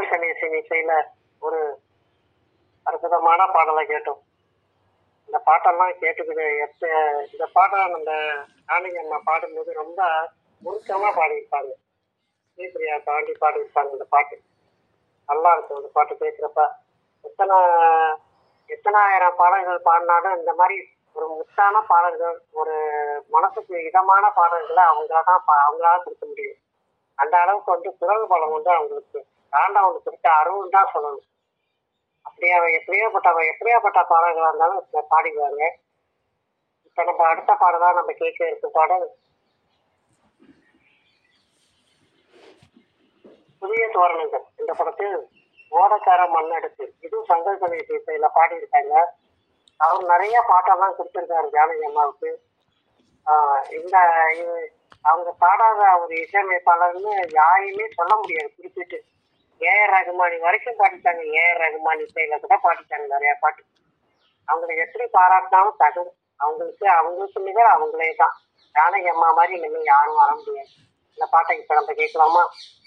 கணேசன் இசையில ஒரு அற்புதமான பாடலை கேட்டோம் இந்த பாட்டெல்லாம் கேட்டுக்கிட்டு எப்ப இந்த பாட்டை நம்ம ராணி அம்மா பாடும்போது ரொம்ப உருக்கமா பாடியிருப்பாங்க ஸ்ரீபிரியா தாண்டி பாடியிருப்பாங்க இந்த பாட்டு நல்லா இருக்கும் இந்த பாட்டு கேட்குறப்ப எத்தனை எத்தனாயிரம் பாடல்கள் பாடினாலும் இந்த மாதிரி ஒரு முத்தான பாடல்கள் ஒரு மனசுக்கு இதமான பாடல்களை அவங்கள தான் பா- அவங்களால கொடுக்க முடியும் அந்த அளவுக்கு வந்து குரல் பலம் வந்து அவங்களுக்கு ஆண்டவனுக்கு கொடுத்த அருள்னு தான் சொல்லணும் அப்படியே அவன் எப்படியாப்பட்ட எப்படியாப்பட்ட பாடல்களாக இருந்தாலும் இதை பாடிக்குவாங்க இப்போ நம்ம அடுத்த பாடலாம் நம்ம கேட்க இருக்க பாடல் புதிய தோரணங்கள் இந்த படத்தில் ஓடக்கார மண்ணெடுத்து இதுவும் சங்கர் கணேஷ் இசையில பாடியிருக்காங்க அவர் நிறைய பாட்டெல்லாம் கொடுத்துருக்காரு ஜானகி அம்மாவுக்கு ஆஹ் இந்த இது- அவங்க பாடாத ஒரு இசையமைப்பாளர்னு யாரையுமே சொல்ல முடியாது குறிப்பிட்டு ஏஆர் ரகுமானி வரைக்கும் பாடிட்டாங்க ஏஆர் ரகுமான் இசையில கூட பாடிட்டாங்க நிறைய பாட்டு அவங்களை எப்படி பாராட்டினாலும் தகும் அவங்களுக்கு அவங்களுக்கு நிகர் அவங்களே தான் ஜானகி அம்மா மாதிரி இனிமேல் யாரும் வர முடியாது இந்த பாட்டை இப்ப நம்ம கேட்கலாமா